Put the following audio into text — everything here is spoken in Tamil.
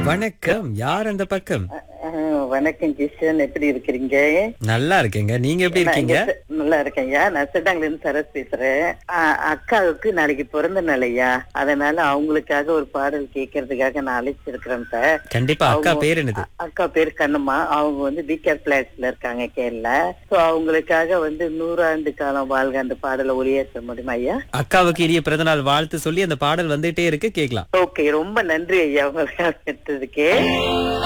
வணக்கம் யார் அந்த பக்கம் அஹ், வணக்கம் கிஷன் எப்படி இருக்கிறீங்க நல்லா இருக்கேங்க நீங்க எப்படி இருக்கீங்க நான் இங்க நல்லா இருக்கேன்யா நான் சிட்டாங்கல இருந்து சரஸ் பேசுறேன் அஹ், அக்காவுக்கு நாளைக்கு பிறந்த நாளையா அதனால அவங்களுக்காக ஒரு பாடல் கேட்கறதுக்காக நான் அழைச்சிருக்கிறேன் சார் கண்டிப்பா அக்கா அவங்க- பேர் என்னது அ- அக்கா பேர் கண்ணம்மா அவங்க வந்து பிகேர் பிளாட்ஸ்ல இருக்காங்க கேரளா சோ அவங்களுக்காக வந்து நூறாண்டு காலம் வாழ்க அந்த பாடலை ஒளியேற்ற முடியுமா ஐயா அக்காவுக்கு இனிய பிறந்தநாள் வாழ்த்து சொல்லி அந்த பாடல் வந்துட்டே இருக்கு கேக்கலாம் ஓகே ரொம்ப நன்றி ஐயா உங்களை எடுத்ததுக்கு